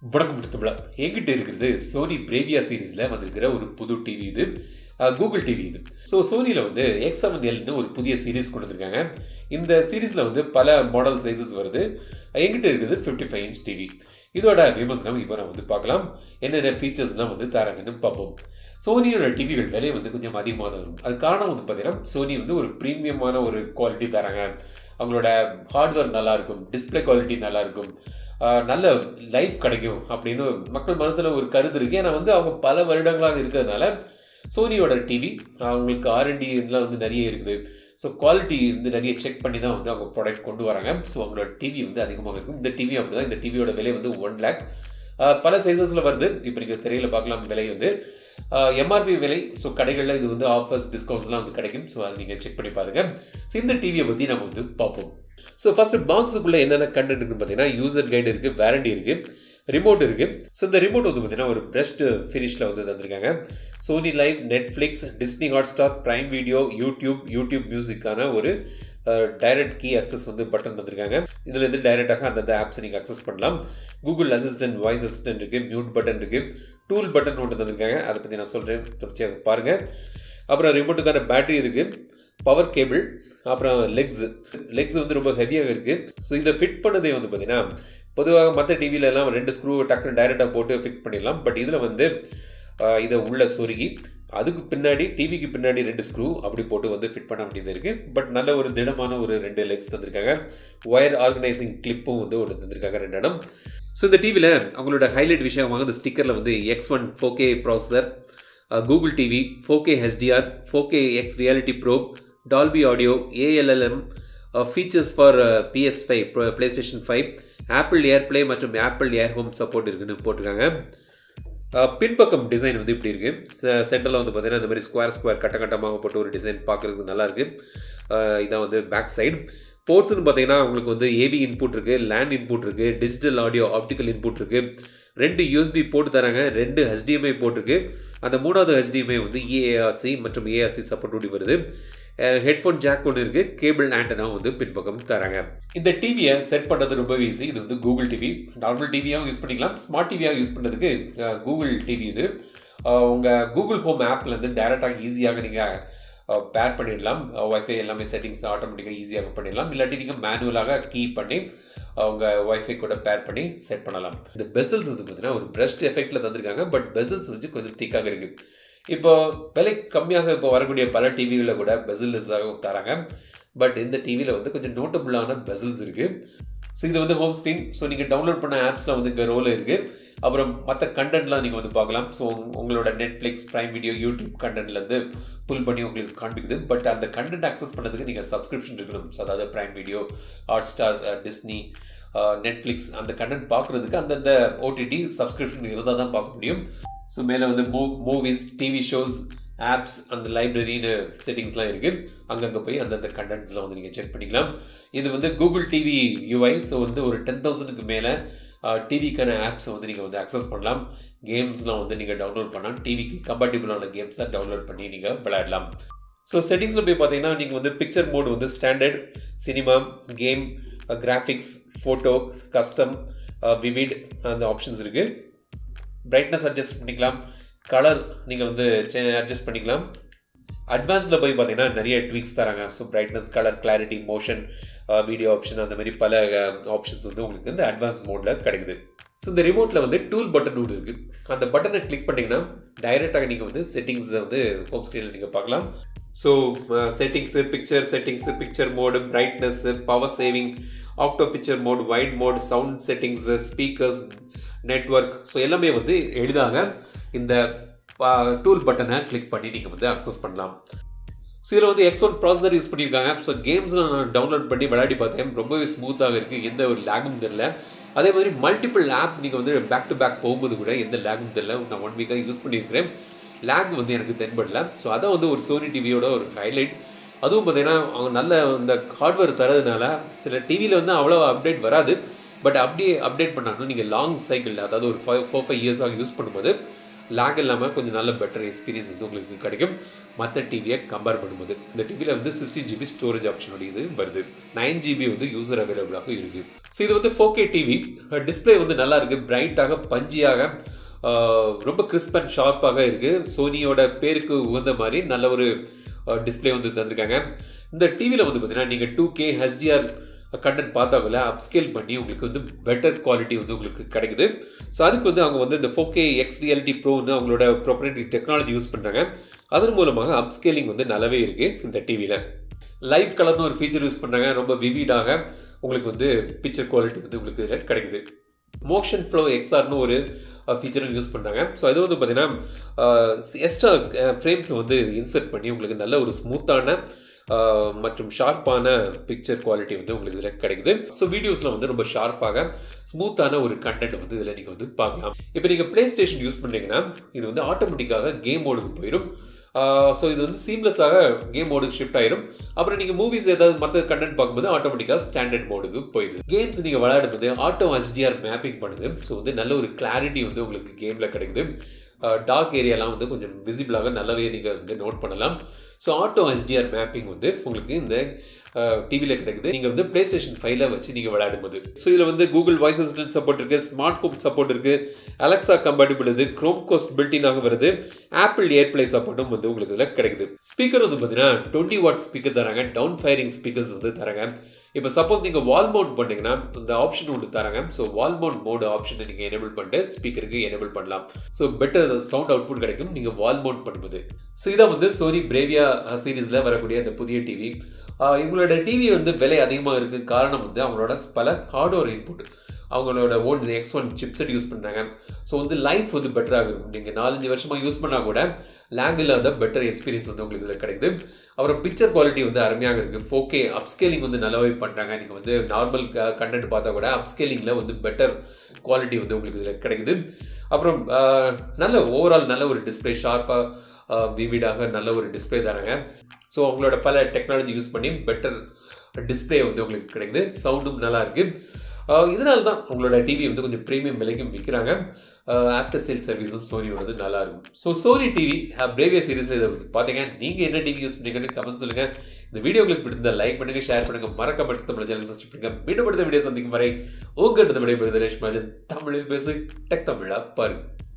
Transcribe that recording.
வணக்கம் தமிழா எங்கிட்ட இருக்கிறது சோனி பிரேவியா சீரீஸில் வந்திருக்கிற ஒரு புது டிவி இது கூகுள் டிவி இது ஸோ சோனியில் வந்து எக்ஸ் செவன் எல்னு ஒரு புதிய சீரீஸ் கொண்டு வந்திருக்காங்க இந்த சீரீஸில் வந்து பல மாடல் சைஸஸ் வருது எங்கிட்ட இருக்குது ஃபிஃப்டி ஃபைவ் இன்ச் டிவி இதோட விமர்சனம் இப்போ நம்ம வந்து பார்க்கலாம் என்னென்ன ஃபீச்சர்ஸ்லாம் வந்து தராங்கன்னு பார்ப்போம் சோனியோட டிவிகள் விலை வந்து கொஞ்சம் அதிகமாக தான் வரும் அது காரணம் வந்து பார்த்தீங்கன்னா சோனி வந்து ஒரு ப்ரீமியமான ஒரு குவாலிட்டி தராங்க அவங்களோட ஹார்ட்வேர் நல்லாயிருக்கும் டிஸ்பிளே குவாலிட்டி நல்லாயிருக்கும் நல்ல லைஃப் கிடைக்கும் அப்படின்னு மக்கள் மனத்தில் ஒரு கருத்து இருக்குது ஏன்னா வந்து அவங்க பல வருடங்களாக இருக்கிறதுனால சோனியோட டிவி அவங்களுக்கு ஆர்என்டி இதெல்லாம் வந்து நிறைய இருக்குது ஸோ குவாலிட்டி வந்து நிறைய செக் பண்ணி தான் வந்து அவங்க ப்ராடக்ட் கொண்டு வராங்க ஸோ அவங்களோட டிவி வந்து அதிகமாக இருக்கும் இந்த டிவி அப்படி தான் இந்த டிவியோட விலை வந்து ஒன் லேக் பல சைஸஸில் வருது இப்போ நீங்கள் திரையில் பார்க்கலாம் விலை வந்து எம்ஆர்பி விலை ஸோ கடைகளில் இது வந்து ஆஃபர்ஸ் டிஸ்கவுண்ட்ஸ்லாம் வந்து கிடைக்கும் ஸோ அதை நீங்கள் செக் பண்ணி பாருங்கள் ஸோ இந்த டிவியை பற்றி நம்ம வந்து பார்ப்போம் ஸோ ஃபஸ்ட்டு பாக்ஸுக்குள்ளே என்னென்ன கண்டென்ட் இருக்குன்னு பார்த்தீங்கன்னா யூசர் கைடு இருக்குது வேரண்டி இருக்குது ரிமோட் இருக்குது ஸோ இந்த ரிமோட் வந்து பார்த்தீங்கன்னா ஒரு பிரஸ்ட் ஃபினிஷில் வந்து தந்திருக்காங்க Sony LIV Netflix Disney Hotstar Prime Video YouTube YouTube மியூசிக்கான ஒரு டைரக்ட் கீ அக்சஸ் வந்து பட்டன் தந்திருக்காங்க இதில் இருந்து டைரெக்டாக அந்தந்த ஆப்ஸை நீங்கள் அக்சஸ் பண்ணலாம் கூகுள் அசிஸ்டன்ட் வாய்ஸ் அசிஸ்டன்ட் இருக்குது மியூட் பட்டன் இருக்குது டூல் பட்டன் ஒன்று தந்திருக்காங்க அதை பற்றி நான் சொல்கிறேன் தொடர்ச்சியாக பாருங்கள் அப்புறம் ரிமோட்டுக்கான பேட்டரி இருக்குது பவர் கேபிள் அப்புறம் லெக்ஸ் லெக்ஸ் வந்து ரொம்ப ஹெவியாக இருக்குது ஸோ இதை ஃபிட் பண்ணதே வந்து பார்த்தீங்கன்னா பொதுவாக மற்ற டிவியில எல்லாம் ரெண்டு ஸ்க்ரூ டக்குன்னு டைரெக்டாக போட்டு ஃபிட் பண்ணிடலாம் பட் இதில் வந்து இதை உள்ள சொருகி அதுக்கு பின்னாடி டிவிக்கு பின்னாடி ரெண்டு ஸ்க்ரூ அப்படி போட்டு வந்து ஃபிட் பண்ண வேண்டியது இருக்குது பட் நல்ல ஒரு திடமான ஒரு ரெண்டு லெக்ஸ் தந்திருக்காங்க ஒயர் ஆர்கனைசிங் கிளிப்பும் வந்து ஒன்று தந்திருக்காங்க ரெண்டு இடம் ஸோ இந்த டிவியில் அவங்களோட ஹைலைட் விஷயமாக இந்த ஸ்டிக்கரில் வந்து X one four K processor Google TV four K HDR four K X reality pro Dolby audio ALLM features for PS five PlayStation five Apple AirPlay மற்றும் ஆப்பிள் ஏர் ஹோம் சப்போர்ட் இருக்குன்னு போட்டிருக்காங்க பின்பக்கம் டிசைன் வந்து இப்படி இருக்குது சென்டரில் வந்து பார்த்தீங்கன்னா இந்த மாதிரி ஸ்கொயர் ஸ்கொயர் கட்ட கட்டமாக போட்டு ஒரு டிசைன் பார்க்குறதுக்கு நல்லா இருக்குது இதான் வந்து பேக் சைடு போர்ட்ஸ்னு பார்த்தீங்கன்னா உங்களுக்கு வந்து ஏவி இன்புட் இருக்குது லேண்ட் இன்புட் இருக்குது டிஜிட்டல் ஆடியோ ஆப்டிக்கல் இன்புட் இருக்குது ரெண்டு யூஎஸ்பி போட்டு தராங்க ரெண்டு ஹெச்டிஎம்ஐ போட்டிருக்கு அந்த மூணாவது ஹெச்டிஎம்ஐ வந்து இஏஆர்சி மற்றும் ஏஆர்சி சப்போர்ட் வருது ஹெட்ஃபோன் ஜாக் ஒன்று இருக்குது கேபிள் ஆண்டனா வந்து பின்பக்கம் தராங்க இந்த டிவியை செட் பண்ணுறது ரொம்ப ஈஸி இது வந்து கூகுள் டிவி நார்மல் டிவியாகவும் யூஸ் பண்ணிக்கலாம் ஸ்மார்ட் டிவியாக யூஸ் பண்ணுறதுக்கு கூகுள் டிவி இது உங்கள் கூகுள் ஹோம் ஆப்லேருந்து டேரெக்டாக ஈஸியாக நீங்கள் பேர் பண்ணிடலாம் ஒய்ஃபை எல்லாமே செட்டிங்ஸ் ஆட்டோமேட்டிக்காக ஈஸியாக பண்ணிடலாம் இல்லாட்டி நீங்கள் மேனுவலாக கீ பண்ணி அவங்க ஒய்ஃபை கூட பேர் பண்ணி செட் பண்ணலாம் இந்த பெசல்ஸ் வந்து பார்த்தீங்கன்னா ஒரு பிரஸ்ட் எஃபெக்டில் தந்திருக்காங்க பட் பெசல்ஸ் வந்து கொஞ்சம் திக்காக இருக்குது இப்போ விலை கம்மியாக இப்போ வரக்கூடிய பல டிவிகளில் கூட பெசல்ஸாக தராங்க பட் இந்த டிவியில் வந்து கொஞ்சம் நோட்டபுளான பெசல்ஸ் இருக்குது ஸோ இது வந்து ஹோம் ஸ்க்ரீன் ஸோ நீங்கள் டவுன்லோட் பண்ண ஆப்ஸில் வந்து இங்கே ரோல் இருக்குது அப்புறம் மற்ற கண்டென்ட்லாம் நீங்கள் வந்து பார்க்கலாம் ஸோ உங்களோட நெட்ஃப்ளிக்ஸ் ப்ரைம் வீடியோ யூடியூப் கண்டென்ட்லேருந்து புல் பண்ணி உங்களுக்கு காண்பிக்குது பட் அந்த கண்டென்ட் அக்சஸ் பண்ணதுக்கு நீங்கள் சப்ஸ்கிரிப்ஷன் இருக்கணும் ஸோ அதாவது Prime Video Hotstar Disney Netflix அந்த கண்டென்ட் பார்க்குறதுக்கு அந்தந்த ஓடிடி சப்ஸ்கிரிப்ஷன் இருந்தால் தான் பார்க்க முடியும் ஸோ மேலே வந்து மூ மூவிஸ் டிவி ஷோஸ் ஆப்ஸ் அந்த லைப்ரரின்னு செட்டிங்ஸ்லாம் இருக்குது அங்கங்கே போய் அந்தந்த கண்டென்ட்ஸ்லாம் வந்து நீங்கள் செக் பண்ணிக்கலாம் இது வந்து கூகுள் டிவி யூஐ ஸோ வந்து ஒரு டென் தௌசண்ட்க்கு மேலே டிவிக்கான ஆப்ஸை வந்து நீங்கள் வந்து அக்சஸ் பண்ணலாம் கேம்ஸ்லாம் வந்து நீங்கள் டவுன்லோட் பண்ணலாம் டிவிக்கு கம்பேட்டிபிளான கேம்ஸை டவுன்லோட் பண்ணி நீங்கள் விளையாடலாம் ஸோ செட்டிங்ஸில் போய் பார்த்தீங்கன்னா நீங்கள் வந்து பிக்சர் மோட் வந்து standard cinema game graphics photo custom vivid அந்த ஆப்ஷன்ஸ் இருக்குது பிரைட்னஸ் அட்ஜஸ்ட் பண்ணிக்கலாம் கலர் நீங்கள் வந்து அட்ஜஸ்ட் பண்ணிக்கலாம் அட்வான்ஸில் போய் பார்த்தீங்கன்னா நிறைய ட்வீக்ஸ் தராங்க so brightness colour clarity motion video option அந்த மாதிரி பல ஆப்ஷன்ஸ் வந்து உங்களுக்கு வந்து அட்வான்ஸ் மோடில் கிடைக்குது ஸோ இந்த ரிமோட்டில் வந்து டூல் பட்டன் ஒன்று இருக்குது அந்த பட்டனை கிளிக் பண்ணிங்கன்னா டைரெக்டாக நீங்கள் வந்து செட்டிங்ஸை வந்து ஹோம் ஸ்க்ரீனில் நீங்கள் பார்க்கலாம் so settings picture settings picture mode brightness power saving auto picture mode wide mode sound settings speakers network so எல்லாமே வந்து எளிதாக இந்த டூல் பட்டனை கிளிக் பண்ணி நீங்கள் வந்து அக்சஸ் பண்ணலாம் ஸோ இதில் வந்து எக்ஸ் ஒன் ப்ராசஸர் யூஸ் பண்ணியிருக்காங்க ஸோ கேம்ஸ்லாம் நான் டவுன்லோட் பண்ணி விளையாடி பார்த்தேன் ரொம்பவே ஸ்மூத்தாக இருக்குது எந்த ஒரு லேகும் தெரில அதே மாதிரி மல்டிபிள் ஆப் நீங்கள் வந்து பேக் டு பேக் போகும்போது கூட எந்த லேகும் தெரில நான் ஒன் வீக்காக யூஸ் பண்ணியிருக்கிறேன் லேக் வந்து எனக்கு தென்படல ஸோ அதான் வந்து ஒரு சோனி டிவியோட ஒரு ஹைலைட் அதுவும் பார்த்தீங்கன்னா அவங்க நல்ல இந்த ஹார்ட்வேர் தரதுனால சில டிவியில் வந்து அவ்வளோ அப்டேட் வராது பட் அப்படியே அப்டேட் பண்ணாலும் நீங்கள் லாங் சைக்கிள் அதாவது ஒரு ஃபைவ் ஃபோர் ஃபைவ் இயர்ஸாக யூஸ் பண்ணும்போது லேக் இல்லாமல் கொஞ்சம் நல்ல பெட்டர் எக்ஸ்பீரியன்ஸ் வந்து உங்களுக்கு கிடைக்கும் மற்ற டிவியை கம்பேர் பண்ணும்போது இந்த டிவியில் வந்து சிக்ஸ்டீன் ஜிபி ஸ்டோரேஜ் ஆப்ஷனோட இது வருது நைன் ஜிபி வந்து யூசர் அவைலபிளாக இருக்குது ஸோ இது வந்து ஃபோர் கே டிவி டிஸ்பிளே வந்து நல்லா இருக்குது பிரைட்டாக பஞ்சியாக ரொம்ப கிறிஸ்ப் அண்ட் ஷார்ப்பாக இருக்குது சோனியோட பேருக்கு உகந்த மாதிரி நல்ல ஒரு டிஸ்பிளே வந்து தந்திருக்காங்க இந்த டிவியில் வந்து பார்த்தீங்கன்னா நீங்கள் டூ கே ஹெச்டிஆர் கண்டென்ட் பார்த்தாங்கல்ல அப்ஸ்கேல் பண்ணி உங்களுக்கு வந்து பெட்டர் குவாலிட்டி வந்து உங்களுக்கு கிடைக்குது ஸோ அதுக்கு வந்து அவங்க வந்து இந்த ஃபோர் கே எக்ஸ் ரியாலிட்டி ப்ரோன்னு அவங்களோட ப்ரொப்ரேட்டரி டெக்னாலஜி யூஸ் பண்ணுறாங்க அதன் மூலமாக அப்ஸ்கேலிங் வந்து நல்லாவே இருக்குது இந்த டிவியில் லைவ் கலர்னு ஒரு ஃபீச்சர் யூஸ் பண்ணுறாங்க ரொம்ப விவிடாக உங்களுக்கு வந்து பிக்சர் குவாலிட்டி வந்து உங்களுக்கு இதில் கிடைக்குது மோஷன் ஃப்ளோ எக்ஸ்ஆர்னு ஒரு ஃபீச்சரும் யூஸ் பண்ணுறாங்க ஸோ அது வந்து பார்த்தீங்கன்னா எக்ஸ்ட்ரா ஃப்ரேம்ஸ் வந்து இன்சர்ட் பண்ணி உங்களுக்கு நல்ல ஒரு ஸ்மூத்தான மற்றும் ஷார்ப்பான பிக்சர் குவாலிட்டி வந்து உங்களுக்கு இதில் கிடைக்குது ஸோ வீடியோஸில் வந்து ரொம்ப ஷார்ப்பாக ஸ்மூத்தான ஒரு கண்டென்ட் வந்து இதில் நீங்கள் வந்து பார்க்கலாம் இப்போ நீங்கள் ப்ளே ஸ்டேஷன் யூஸ் பண்ணுறீங்கன்னா இது வந்து ஆட்டோமேட்டிக்காக கேம் மோடுக்கு போயிடும் ஸோ இது வந்து சீம்லெஸ்ஸாக கேம் மோடுக்கு ஷிஃப்ட் ஆயிரும் அப்புறம் நீங்கள் மூவிஸ் ஏதாவது மற்ற கண்டென்ட் பார்க்கும்போது ஆட்டோமேட்டிக்காக ஸ்டாண்டர்ட் மோடுக்கு போயிடுது கேம்ஸ் நீங்கள் விளையாடும்போது ஆட்டோ ஹெச்டிஆர் மேப்பிங் பண்ணுது ஸோ வந்து நல்ல ஒரு கிளாரிட்டி வந்து உங்களுக்கு கேமில் கிடைக்குது டார்க் ஏரியாலாம் வந்து கொஞ்சம் விசிபிளாக நல்லாவே நீங்கள் வந்து நோட் பண்ணலாம் ஸோ ஆட்டோ ஹெச்டிஆர் மேப்பிங் வந்து உங்களுக்கு இந்த டிவியில் கிடைக்குது நீங்கள் வந்து ப்ளே ஸ்டேஷன் ஃபைவ்ல வச்சு நீங்கள் விளையாடும்போது ஸோ இதில் வந்து கூகுள் வாய்ஸ் அசிஸ்டன்ட் சப்போர்ட் இருக்குது ஸ்மார்ட் ஹோம் சப்போர்ட் இருக்குது அலெக்சா கம்பேட்டிபிள் இது க்ரோம் கோஸ்ட் பில்டினாக வருது ஆப்பிள் ஏர்பிளே சப்போர்ட்டும் வந்து உங்களுக்கு இதில் கிடைக்குது ஸ்பீக்கர் வந்து பார்த்தீங்கன்னா டுவெண்ட்டி வாட் ஸ்பீக்கர் தராங்க டவுன் ஃபயரிங் ஸ்பீக்கர்ஸ் வந்து தராங்க இப்போ சப்போஸ் நீங்கள் வால் மவுண்ட் பண்ணீங்கன்னா இந்த ஆப்ஷன் ஒன்று தராங்க ஸோ வால் மவுண்ட் மோடு ஆப்ஷனை நீங்கள் எனேபிள் பண்ணிட்டு ஸ்பீக்கருக்கு எனேபிள் பண்ணலாம் ஸோ பெட்டர் சவுண்ட் அவுட்புட் கிடைக்கும் நீங்கள் வால் மவுண்ட் பண்ணும்போது ஸோ இதான் வந்து சோனி பிரேவியா சீரீஸில் வரக்கூடிய அந்த புதிய டிவி இவங்களோட டிவி வந்து விலை அதிகமாக இருக்குது காரணம் வந்து அவங்களோட பல ஹார்ட்வேர் இன்புட் அவங்களோட own X one chipset use பண்ணுறாங்க ஸோ வந்து லைஃப் வந்து பெட்டராக இருக்கும் நீங்கள் நாலஞ்சு வருஷமாக யூஸ் பண்ணால் கூட லேக் இல்லாத பெட்டர் எக்ஸ்பீரியன்ஸ் வந்து உங்களுக்கு இதில் கிடைக்குது அப்புறம் பிக்சர் குவாலிட்டி வந்து அருமையாக இருக்குது ஃபோகே அப்ஸ்கேலிங் வந்து நல்லாவே பண்ணுறாங்க நீங்கள் வந்து நார்மல் கண்டென்ட் பார்த்தா கூட அப்ஸ்கேலிங்கில் வந்து பெட்டர் குவாலிட்டி வந்து உங்களுக்கு இதில் கிடைக்குது அப்புறம் நல்ல ஓவரால் நல்ல ஒரு டிஸ்பிளே ஷார்ப்பாக விவிடாக நல்ல ஒரு டிஸ்பிளே தராங்க ஸோ அவங்களோட பல டெக்னாலஜி யூஸ் பண்ணி பெட்டர் டிஸ்பிளே வந்து உங்களுக்கு கிடைக்குது சவுண்டும் நல்லா இருக்குது இதனால தான் உங்களோட டிவி வந்து கொஞ்சம் ப்ரீமியம் விலைக்கும் விற்கிறாங்க ஆஃப்டர் சேல் சர்வீஸும் சோனியோடது நல்லா இருக்கும் ஸோ சோனி டிவி பிரேவியா சீரிஸில் இதை பார்த்தீங்க நீங்கள் என்ன டிவி யூஸ் பண்ணீங்கன்னு கமெண்ட் சொல்லுங்கள் இந்த வீடியோ உங்களுக்கு பிடிச்சிருந்தா லைக் பண்ணுங்க ஷேர் பண்ணுங்க மறக்கப்பட்டு தமிழ் சேனல் சப்ஸ்கிரைப் பண்ணுங்க மீண்டும் அடுத்த வீடியோ சந்திக்கும் வரை உங்கள்கிட்ட விடைபெறுது ரேஷ்மாஜன் தமிழில் பேசு டெக் தமிழா பாருங்க